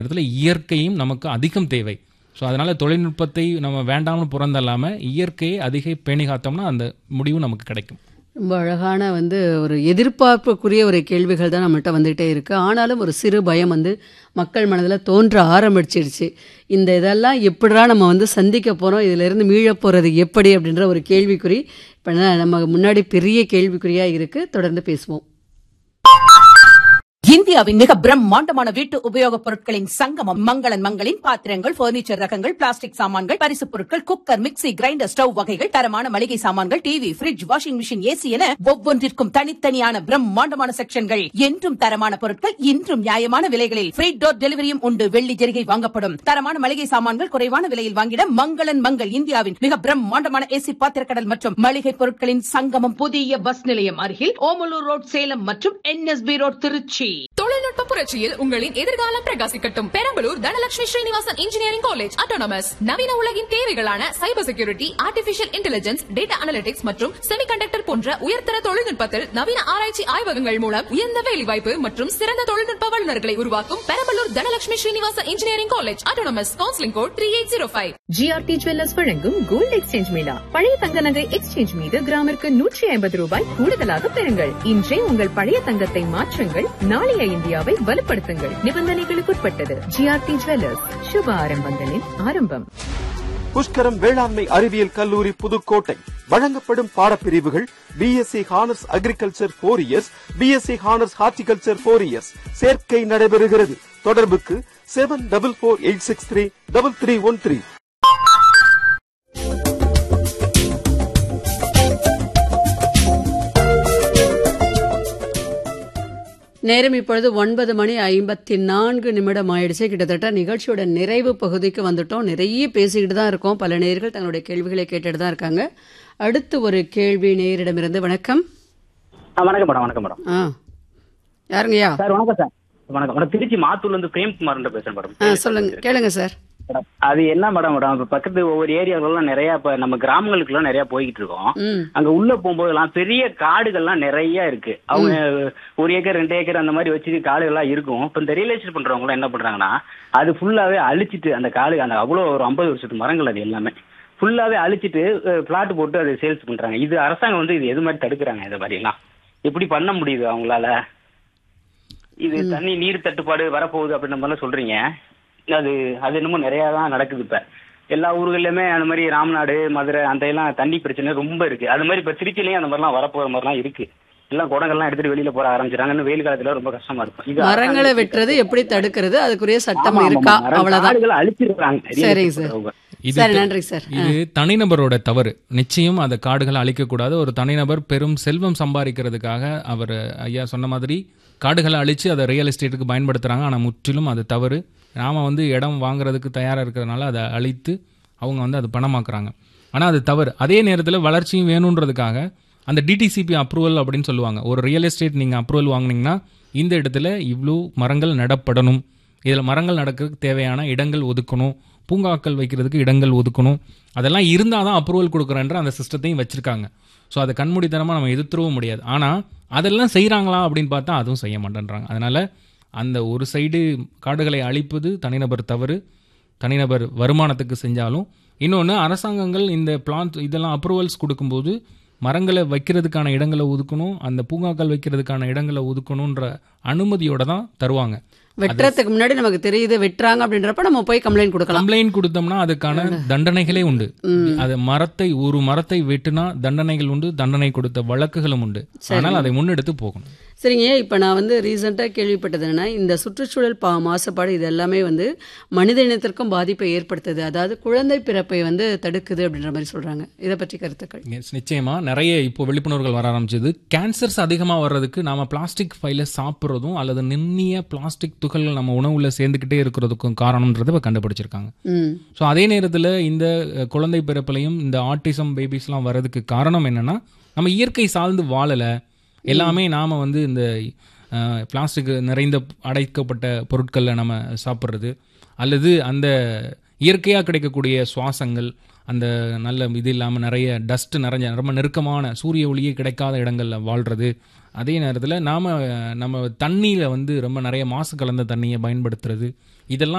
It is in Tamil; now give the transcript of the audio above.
இடத்துல இயற்கையும் நமக்கு அதிகம் தேவை ஸோ அதனால தொழில்நுட்பத்தை நம்ம வேண்டாம்னு புறந்தல்லாமல் இயற்கையை அதிக பேணி காத்தோம்னா அந்த முடிவு நமக்கு கிடைக்கும் ரொம்ப அழகான வந்து ஒரு எதிர்பார்ப்புக்குரிய ஒரு கேள்விகள் தான் நம்மகிட்ட வந்துகிட்டே இருக்குது ஆனாலும் ஒரு சிறு பயம் வந்து மக்கள் மனதில் தோன்ற ஆரம்பிச்சிடுச்சு இந்த இதெல்லாம் எப்படிடா நம்ம வந்து சந்திக்க போகிறோம் இதிலிருந்து மீளப் போகிறது எப்படி அப்படின்ற ஒரு கேள்விக்குறி இப்போ நம்ம முன்னாடி பெரிய கேள்விக்குறியாக இருக்குது தொடர்ந்து பேசுவோம் இந்தியாவின் மிக பிரம்மாண்டமான வீட்டு உபயோகப் பொருட்களின் சங்கமம் மங்களன் மங்களின் பாத்திரங்கள் பர்னிச்சர் ரகங்கள் பிளாஸ்டிக் சாமான்கள் பரிசுப் பொருட்கள் குக்கர் மிக்ஸி கிரைண்டர் ஸ்டவ் வகைகள் தரமான மளிகை சாமான்கள் TV fridge washing machine AC என ஒவ்வொன்றிற்கும் தனித்தனியான பிரம்மாண்டமான செக்ஷன்கள் என்றும் தரமான பொருட்கள் இன்றும் நியாயமான விலைகளில் ஃப்ரீ டோர் டெலிவரியும் உண்டு வெள்ளி ஜெரிகை வாங்கப்படும் தரமான மளிகை சாமான்கள் குறைவான விலையில் வாங்கிட மங்களன் மங்கள் இந்தியாவின் மிக பிரம்மாண்டமான ஏசி பாத்திரக்கடல் மற்றும் மளிகை பொருட்களின் சங்கமம் புதிய பஸ் நிலையம் அருகில் ஓமலூர் ரோட் சேலம் மற்றும் என்எஸ்பி ரோட் திருச்சி தொழில்நுட்ப புரட்சியில் உங்களின் எதிர்காலம் பிரகாசிக்கட்டும் Perambalur Dhanalakshmi Srinivasan engineering college autonomous நவீன உலகின் தேவைகளான cyber security artificial intelligence data analytics மற்றும் செமிகண்டக்டர் போன்ற உயர்தர தொழில்நுட்பத்தில் நவீன ஆராய்ச்சி ஆய்வகங்கள் மூலம் உயர்ந்த வேலைவாய்ப்பு மற்றும் சிறந்த தொழில்நுட்ப வல்லுநர்களை உருவாக்கும் Perambalur Dhanalakshmi Srinivasan engineering college autonomous counselling code three eight zero five GRT jewellers வழங்கும் கோல்டு எக்ஸ்சேஞ்ச் மேளா பழைய தங்க நகை எக்ஸ்சேஞ்ச் மீது கிராமிற்கு நூற்றி ஐம்பது ரூபாய் கூடுதலாக பெறுங்கள் இன்றே உங்கள் பழைய தங்கத்தை மாற்றுங்கள் நாளைய இந்தியாவை வலுப்படுத்துங்கள் நிபந்தனைகளுக்குட்பட்டது ஜிஆர்டி ஜுவல்லர்ஸ் சுப ஆரம்பங்களின் ஆரம்பம் புஷ்கரம் வேளாண்மை அறிவியல் கல்லூரி புதுக்கோட்டை வழங்கப்படும் பாடப்பிரிவுகள் BSc honours agriculture four years BSc honours horticulture four years சேர்க்கை நடைபெறுகிறது தொடர்புக்கு seven double four eight six three double three one three நேரம் இப்பொழுது ஒன்பது மணி ஐம்பத்தி நான்கு நிமிடம் ஆயிடுச்சு கிட்டத்தட்ட நிகழ்ச்சியோட நிறைவு பகுதிக்கு வந்துட்டோம் நிறைய பேசிக்கிட்டு தான் இருக்கோம் பல நேயர்கள் தங்களுடைய கேள்விகளை கேட்டுட்டு தான் இருக்காங்க அடுத்து ஒரு கேள்வி நேயரிடமிருந்து வணக்கம் ஆ, வணக்கம் மேடம் வணக்கம் மேடம் ஆ யாருங்கய்யா சார் வணக்கம் சார் வணக்கம் மேடம் திருச்சி மாத்தூர்ல இருந்து பிரேம்குமார் பேசுறேன் மேடம் ஆ சொல்லுங்க கேளுங்க சார் மேடம், அது என்ன மேடம் மேடம் இப்ப பக்கத்து ஒவ்வொரு ஏரியாவுலாம் நிறைய இப்ப நம்ம கிராமங்களுக்குலாம் நிறைய போய்கிட்டு இருக்கோம் ம் அங்க உள்ள போகும்போதெல்லாம் பெரிய காடுகள்லாம் நிறைய இருக்கு அவங்க ஒரு ஏக்கர் ரெண்டு ஏக்கர் அந்த மாதிரி வச்சு காடுகள்லாம் இருக்கும் இப்ப இந்த ரியல் எஸ்டேட் பண்றவங்க எல்லாம் என்ன பண்றாங்கன்னா அது ஃபுல்லாவே அழிச்சிட்டு அந்த காடு அந்த அவ்வளவு ஒரு ஐம்பது வருஷத்து மரங்கள் அது எல்லாமே ஃபுல்லாவே அழிச்சிட்டு பிளாட் போட்டு அதை சேல்ஸ் பண்றாங்க இது அரசாங்கம் வந்து இது எது மாதிரி தடுக்கிறாங்க இதை மாதிரி எல்லாம் எப்படி பண்ண முடியுது அவங்களால இது தண்ணி நீர் தட்டுப்பாடு வரப்போகுது அப்படின்ற மாதிரிலாம் சொல்றீங்க அது அது என்னமோ நிறைய தான் நடக்குது இப்ப எல்லா ஊர்கள்லயுமே அந்த மாதிரி ராம்நாடு மதுரை அந்த எல்லாம் தண்ணி பிரச்சனை ரொம்ப இருக்கு அது மாதிரி இப்ப திருச்சிலையும் அந்த மாதிரிலாம் வரப்போற மாதிரிலாம் இருக்கு எல்லாம் குடங்கள்லாம் எடுத்துட்டு வெளியில போற ஆரம்பிச்சிட்டாங்க இன்னும் வெயில் காலத்துல ரொம்ப கஷ்டமா இருக்கும் இது மரங்களை அரசாங்கம் வெட்டுறது எப்படி தடுக்கிறது அதுக்குரிய சட்டம் ஆமா, ஆமா, இருக்கா மரம் அவ்வளவுதான் காடுகளை அழிச்சிருக்காங்க சரிங்க சார். இது சரி த- நன்றி சார் இது தனிநபரோட தவறு நிச்சயம் அந்த காடுகளை அழிக்கக்கூடாது ஒரு தனிநபர் பெரும் செல்வம் சம்பாதிக்கிறதுக்காக அவர் ஐயா சொன்ன மாதிரி காடுகளை அழித்து அதை ரியல் எஸ்டேட்டுக்கு பயன்படுத்துகிறாங்க ஆனால் முற்றிலும் அது தவறு நாம் வந்து இடம் வாங்குறதுக்கு தயாராக இருக்கிறதுனால அதை அழித்து அவங்க வந்து அது பணமாக்குறாங்க ஆனால் அது தவறு அதே நேரத்தில் வளர்ச்சியும் வேணுன்றதுக்காக அந்த டிடிசிபி அப்ரூவல் அப்படின்னு சொல்லுவாங்க ஒரு ரியல் எஸ்டேட் நீங்கள் அப்ரூவல் வாங்குனீங்கன்னா இந்த இடத்துல இவ்வளோ மரங்கள் நடப்படணும் இதில் மரங்கள் நடக்கிறதுக்கு தேவையான இடங்கள் ஒதுக்கணும் பூங்காக்கள் வைக்கிறதுக்கு இடங்கள் ஒதுக்கணும் அதெல்லாம் இருந்தால் தான் அப்ரூவல் கொடுக்குறேன்ற அந்த சிஸ்டத்தையும் வச்சுருக்காங்க ஸோ அதை கண்மூடித்தனமாக நம்ம எதிர்த்துறவும் முடியாது ஆனால் அதெல்லாம் செய்கிறாங்களா அப்படின்னு பார்த்தா அதுவும் செய்ய மாட்டேன்றாங்க அதனால் அந்த ஒரு சைடு காடுகளை அழிப்பது தனிநபர் தவறு தனிநபர் வருமானத்துக்கு செஞ்சாலும் இன்னொன்று அரசாங்கங்கள் இந்த பிளான்ட் இதெல்லாம் அப்ரூவல்ஸ் கொடுக்கும்போது மரங்களை வைக்கிறதுக்கான இடங்களை ஒதுக்கணும் அந்த பூங்காக்கள் வைக்கிறதுக்கான இடங்களை ஒதுக்கணுன்ற அனுமதியோட தான் தருவாங்க வெட்டுறதுக்கு முன்னாடி நமக்கு தெரியுது வெட்டுறாங்க அப்படின்றப்ப நம்ம போய் கம்ப்ளைண்ட் கொடுக்கலாம் கம்ப்ளைண்ட் கொடுத்தோம்னா அதுக்கான தண்டனைகளே உண்டு அது மரத்தை ஒரு மரத்தை வெட்டுனா தண்டனைகள் உண்டு தண்டனை கொடுத்த வழக்குகளும் உண்டு ஆனால் அதை முன்னெடுத்து போகணும் சரிங்க இப்போ நான் வந்து ரீசெண்டாக கேள்விப்பட்டது என்னன்னா இந்த சுற்றுச்சூழல் பா மாசுபாடு இது எல்லாமே வந்து மனித இனத்திற்கும் பாதிப்பை ஏற்படுத்துது அதாவது குழந்தை பிறப்பை வந்து தடுக்குது அப்படின்ற மாதிரி சொல்கிறாங்க இதை பற்றி கருத்துக்கள் Yes, நிச்சயமா நிறைய இப்போ விழிப்புணர்வுகள் வர ஆரம்பிச்சது கேன்சர்ஸ் அதிகமாக வர்றதுக்கு நாம பிளாஸ்டிக் ஃபைல சாப்பிட்றதும் அல்லது நின்னிய பிளாஸ்டிக் துகள்கள் நம்ம உணவுல சேர்ந்துக்கிட்டே இருக்கிறதுக்கும் காரணம்ன்றதை இப்போ கண்டுபிடிச்சிருக்காங்க ம் ஸோ அதே நேரத்தில் இந்த அஹ், குழந்தை பிறப்புலையும் இந்த ஆட்டிசம் பேபிஸ்லாம் வர்றதுக்கு காரணம் என்னன்னா நம்ம இயற்கை சார்ந்து வாழலை எல்லாமே நாம் வந்து இந்த பிளாஸ்டிக் நிறைந்த அடைக்கப்பட்ட பொருட்களில் நம்ம சாப்பிட்றது அல்லது அந்த இயற்கையாக கிடைக்கக்கூடிய சுவாசங்கள் அந்த நல்ல இது இல்லாமல் நிறைய டஸ்ட் நிறைஞ்ச ரொம்ப நெருக்கமான சூரிய ஒளியே கிடைக்காத இடங்களில் வாழ்கிறது அதே நேரத்தில் நாம் நம்ம தண்ணியில் வந்து ரொம்ப நிறைய மாசு கலந்த தண்ணியை பயன்படுத்துறது இதெல்லாம்